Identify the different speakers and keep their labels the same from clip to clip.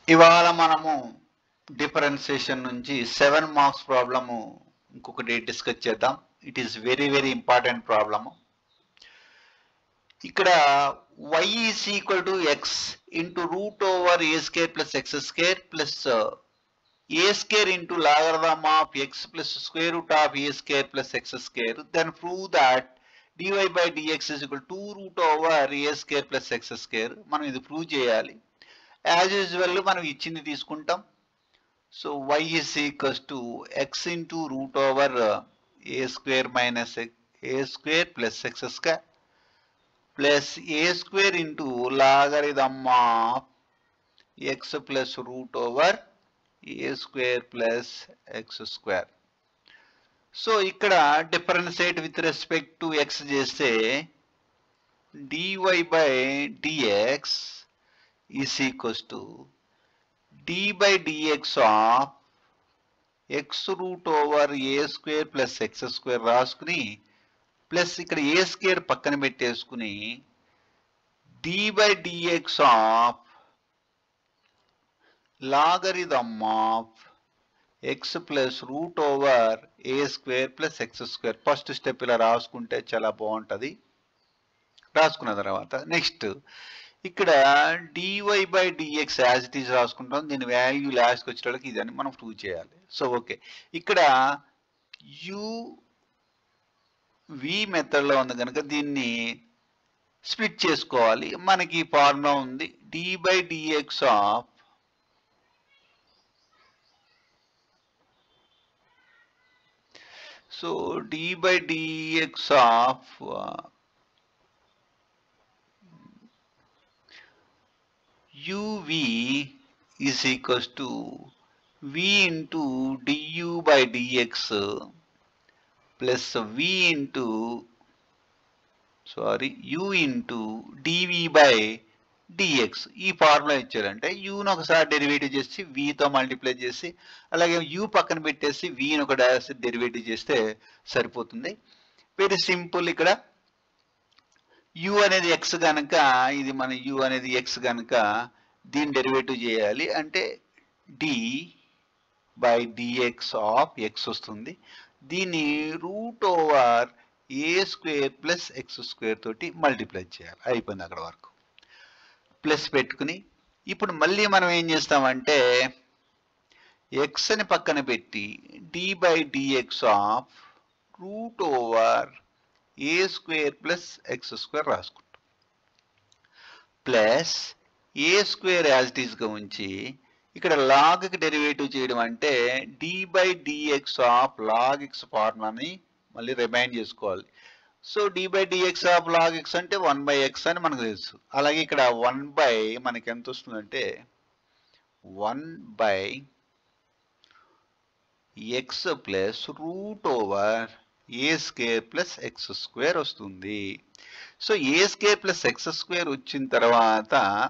Speaker 1: ఇవాళ మనము డిఫరెన్సియేషన్ నుంచి సెవెన్ మార్క్స్ ప్రాబ్లము ఇంకొకటి డిస్కస్ చేద్దాం it is very very important problem ఇక్కడ y is equal to x into root over a square plus x square plus a square into logarithm of x plus square root of a square plus x square then prove that dy by dx is equal to root over a square plus x square మనం ఇది prove చేయాలి as usual మనం ఇచ్చింది తీసుకుంటాం so y is equals to x into root over uh, a square minus x- a square plus x square plus a square into logarithm of x plus root over a square plus x square. So ఇక్కడ differentiate with respect to x చేస్తే dy by dx is equals to d by dx of x root over a square plus x square రాసుకుని plus ఇక్కడ a square పక్కన పెట్టేసుకుని d by dx of logarithm of x plus root over a square plus x square first step ఇలా రాసుకుంటే చాలా బాగుంటుంది రాసుకున్న తర్వాత నెక్స్ట్ ఇక్కడ dy by dx as it is రాసుకుంటాం దీని వాల్యూ లాస్ట్కి వచ్చేటోళ్ళకి ఇదని మనం ప్రూవ్ చేయాలి సో ఓకే ఇక్కడ యు వి మెథడ్లో ఉంది కనుక దీన్ని స్ప్లిట్ చేసుకోవాలి మనకి ఫార్ములా ఉంది d by dx of so d by dx of uv is equals to v into du by dx plus v into sorry u into dv by dx ఈ formula ఇచ్చారంటే యూను ఒకసారి డెరివేటివ్ చేసి vతో multiply చేసి అలాగే u పక్కన పెట్టేసి vని ఒక డెరివేటివ్ చేస్తే సరిపోతుంది వెరీ సింపుల్ ఇక్కడ u అనేది x కనుక ఇది మన u అనేది x కనుక దీని డెరివేటివ్ చేయాలి అంటే d by dx of x వస్తుంది దీన్ని root over a square plus x square తోటి మల్టిప్లై చేయాలి అయిపోయింది అక్కడ వరకు ప్లస్ పెట్టుకుని ఇప్పుడు మళ్ళీ మనం ఏం చేస్తామంటే ఎక్స్ అని పక్కన పెట్టి d by dx of root over a square plus x square రాసుకుంటాం plus a square as it ఈస్గా ఉంచి ఇక్కడ లాగ్కి డెరివేటివ్ చేయడం అంటే d by dx of log x ఫార్ములాని మళ్ళీ రిమైండ్ చేసుకోవాలి so d by dx of log x అంటే వన్ బై ఎక్స్ అని మనకు తెలుసు అలాగే ఇక్కడ వన్ బై మనకి ఎంత వస్తుందంటే one by x plus root over a square plus x square వస్తుంది so a square plus x square వచ్చిన తర్వాత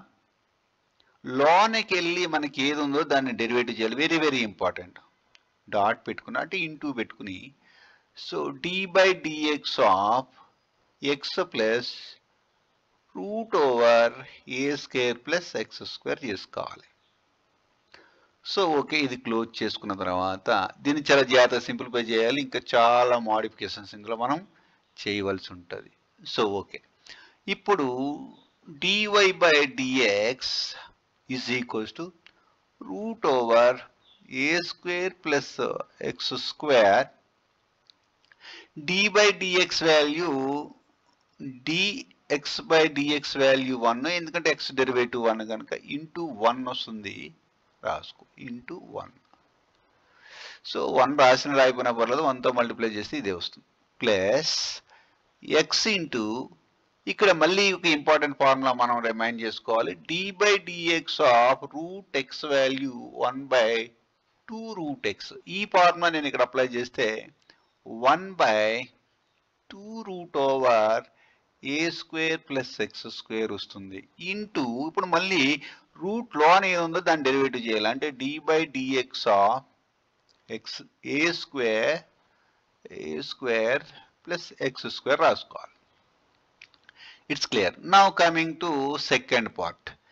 Speaker 1: లోనికి వెళ్ళి మనకి ఏది ఉందో దాన్ని డెరివేటివ్ చేయాలి వెరీ వెరీ ఇంపార్టెంట్ డాట్ పెట్టుకుని అంటే ఇంటూ పెట్టుకుని so d by dx of x plus root over a square plus x square చేసుకోవాలి సో ఓకే ఇది క్లోజ్ చేసుకున్న తర్వాత దీన్ని చాలా జాగ్రత్తగా సింప్లిఫై చేయాలి ఇంకా చాలా మాడిఫికేషన్స్ ఇందులో మనం చేయవలసి ఉంటుంది సో ఓకే ఇప్పుడు dy by dx is equals to root over a square plus x square d by dx value dx by dx value one ఎందుకంటే ఎక్స్ డెరివేటివ్ వన్ కనుక ఇంటూ వన్ వస్తుంది రాసుకో ఇంటూ వన్ సో వన్ రాసిన రాయిపోయినా పర్లేదు వన్తో multiply చేస్తే ఇదే వస్తుంది plus X into ఇక్కడ మళ్ళీ ఒక ఇంపార్టెంట్ ఫార్ములా మనం రిమైండ్ చేసుకోవాలి d by dx of root x value one by two root x ఈ ఫార్ములా నేను ఇక్కడ అప్లై చేస్తే one by two root over a square plus x square వస్తుంది ఇంటూ ఇప్పుడు మళ్ళీ రూట్ లోన్ ఏది ఉందో దాన్ని డెరివేటివ్ చేయాలి అంటే d by dx of x a square a square plus x square రాసుకోవాలి it's clear now coming to second part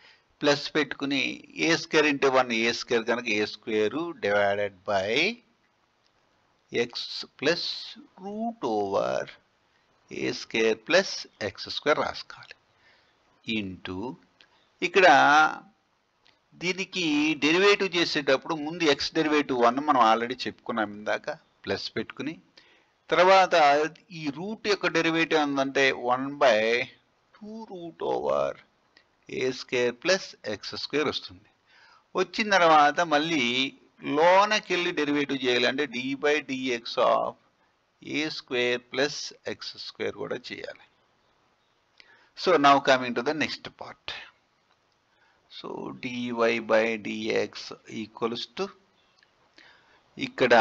Speaker 1: plus పెట్టుకుని a square into one a square కనుక a square divided by x plus root over a square plus x square రాసుకోవాలి into ఇక్కడ దీనికి derivative చేసేటప్పుడు ముందు x derivative one మనం already చెప్పుకున్నాం ఇందాక ప్లస్ పెట్టుకుని తర్వాత ఈ రూట్ యొక్క డెరివేటివ్ ఏంటంటే one by two root over a square plus x square వస్తుంది వచ్చిన తర్వాత మళ్ళీ లోనకి వెళ్ళి డెరివేటివ్ చేయాలంటే d by dx of a square plus x square కూడా చేయాలి so now coming to the next part so dy by dx equals to ఇక్కడ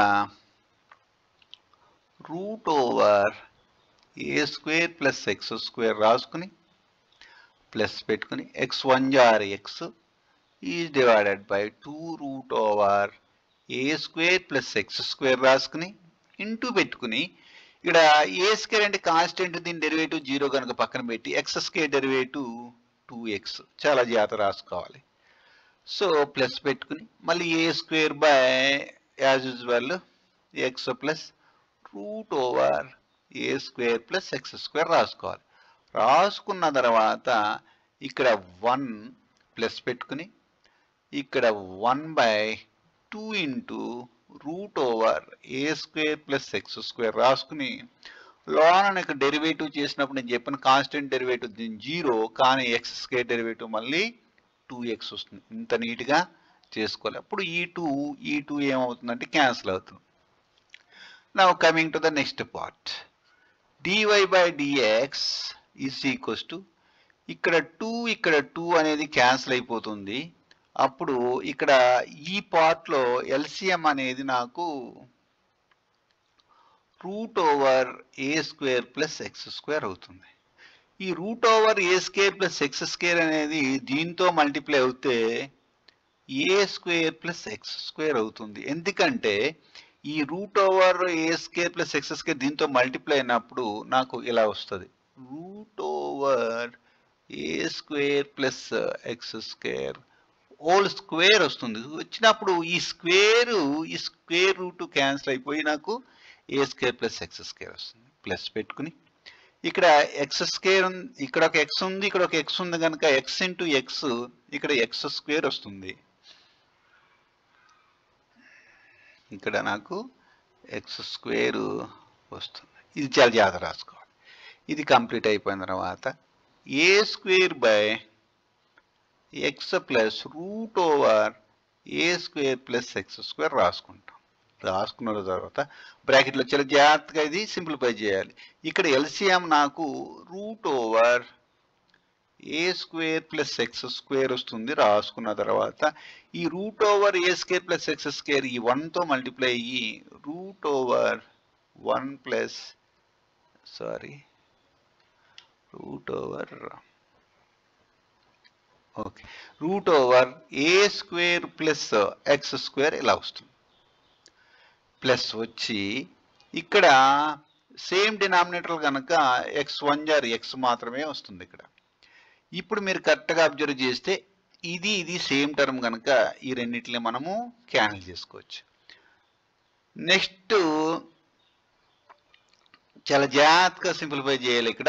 Speaker 1: root over a square plus x square రాసుకుని ప్లస్ పెట్టుకుని x one జార్ x is divided by two root over a square plus x square రాసుకుని into పెట్టుకుని ఇక్కడ a square అంటే constant దీని derivative zero కనుక పక్కన పెట్టి x square derivative two x చాలా జాగ్రత్త రాసుకోవాలి సో ప్లస్ పెట్టుకుని మళ్ళీ a square by as usual x plus root over a square plus x square రాసుకోవాలి రాసుకున్న తర్వాత ఇక్కడ వన్ ప్లస్ పెట్టుకుని ఇక్కడ one by two into root over a square plus x square రాసుకుని లోన ఇక్కడ డెరివేటివ్ చేసినప్పుడు నేను చెప్పిన కాన్స్టెంట్ డెరివేటివ్ దీని జీరో కానీ ఎక్స్ స్క్వేర్ డెరివేటివ్ మళ్ళీ టూ ఎక్స్ వస్తుంది ఇంత నీట్గా చేసుకోవాలి అప్పుడు ఈ టూ ఈ టూ ఏమవుతుందంటే క్యాన్సిల్ అవుతుంది now coming to the next part dy by dx is equals to ఇక్కడ టూ ఇక్కడ టూ అనేది క్యాన్సిల్ అయిపోతుంది అప్పుడు ఇక్కడ ఈ పార్ట్లో ఎల్సిఎం అనేది నాకు root over a square plus x square అవుతుంది ఈ root over a square plus x square అనేది దీంతో మల్టిప్లై అవుతే a square plus x square అవుతుంది ఎందుకంటే ఈ root over a square plus x square దీంతో మల్టిప్లై అయినప్పుడు నాకు ఇలా వస్తుంది root over a square plus x square whole square వస్తుంది వచ్చినప్పుడు ఈ స్క్వేర్ ఈ స్క్వేర్ రూట్ క్యాన్సిల్ అయిపోయి నాకు a square plus x square వస్తుంది ప్లస్ పెట్టుకుని ఇక్కడ ఎక్స్ స్క్వేర్ ఇక్కడ ఒక ఎక్స్ ఉంది ఇక్కడ ఒక ఎక్స్ ఉంది కనుక ఎక్స్ ఇంటూ ఎక్స్ ఇక్కడ ఎక్స్ స్క్వేర్ వస్తుంది ఇక్కడ నాకు ఎక్స్ స్క్వేర్ వస్తుంది ఇది చాలా జాగ్రత్త రాసుకోవాలి ఇది కంప్లీట్ అయిపోయిన తర్వాత a square by x plus root over a square plus x square రాసుకుంటాం రాసుకున్న తర్వాత బ్రాకెట్లో చాలా జాగ్రత్తగా ఇది సింప్లిఫై చేయాలి ఇక్కడ ఎల్సిఎం నాకు root over a square plus x square వస్తుంది రాసుకున్న తర్వాత ఈ root over a square plus x square ఈ వన్తో మల్టిప్లై అయ్యి root over one plus sorry root over okay root over a square plus x square ఇలా వస్తుంది ప్లస్ వచ్చి ఇక్కడ సేమ్ డినామినేటర్ కనుక ఎక్స్ వన్ జార్ ఎక్స్ మాత్రమే వస్తుంది ఇక్కడ ఇప్పుడు మీరు కరెక్ట్గా అబ్జర్వ్ చేస్తే ఇది ఇది సేమ్ టర్మ్ కనుక ఈ రెండింటిని మనము క్యాన్సిల్ చేసుకోవచ్చు నెక్స్ట్ చాలా జాగ్రత్తగా సింప్లిఫై చేయాలి ఇక్కడ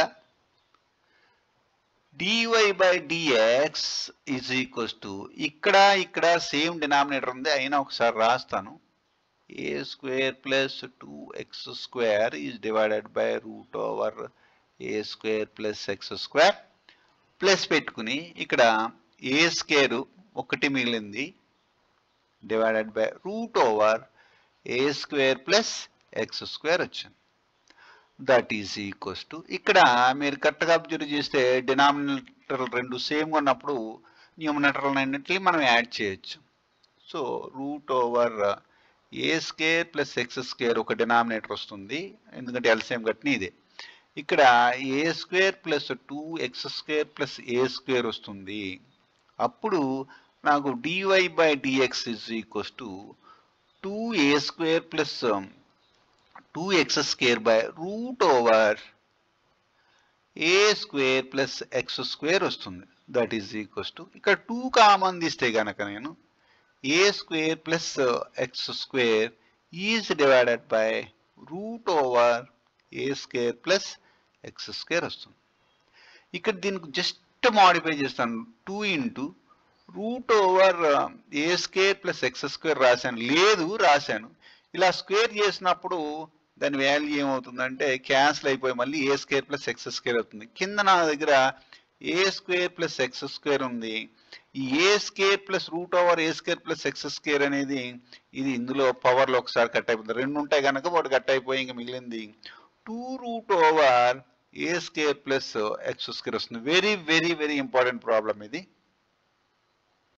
Speaker 1: dy by dx is equals to ఇక్కడ ఇక్కడ సేమ్ డినామినేటర్ ఉంది అయినా ఒకసారి రాస్తాను a square plus two x square is divided by root over a square plus x square plus పెట్టుకుని ఇక్కడ ఏ స్క్వేర్ ఒకటి మిగిలింది divided by root over a square plus x square వచ్చింది దట్ ఈజ్ ఈక్వల్స్ టు ఇక్కడ మీరు కరెక్ట్గా observe చేస్తే denominator రెండు సేమ్గా ఉన్నప్పుడు న్యూమినేటర్ అన్నింటినీ మనం యాడ్ చేయొచ్చు so root over a square plus x square ఒక డినామినేటర్ వస్తుంది ఎందుకంటే ఎల్సిఎం కట్టిన ఇదే ఇక్కడ a square plus two x square plus a square వస్తుంది అప్పుడు నాకు dy by dx is equals to two a square plus two x square by root over a square plus x square వస్తుంది that is equals to ఇక్కడ two common తీస్తే గనక నేను a square plus x square is divided by root over a square plus x square వస్తుంది ఇక్కడ దీనికి just modify చేస్తాను two into root over a square plus x square రాశాను లేదు రాశాను ఇలా స్క్వేర్ చేసినప్పుడు దాని వాల్యూ ఏమవుతుందంటే క్యాన్సిల్ అయిపోయి మళ్ళీ a square plus x square అవుతుంది కింద నా దగ్గర a square plus x square ఉంది ఈ a square plus root over a square plus x square అనేది ఇది ఇందులో పవర్లో ఒకసారి కట్ అయిపోతుంది రెండు ఉంటాయి కనుక ఒకటి కట్ అయిపోయి ఇంకా మిగిలింది two root over a square plus x square వస్తుంది very very very important problem ఇది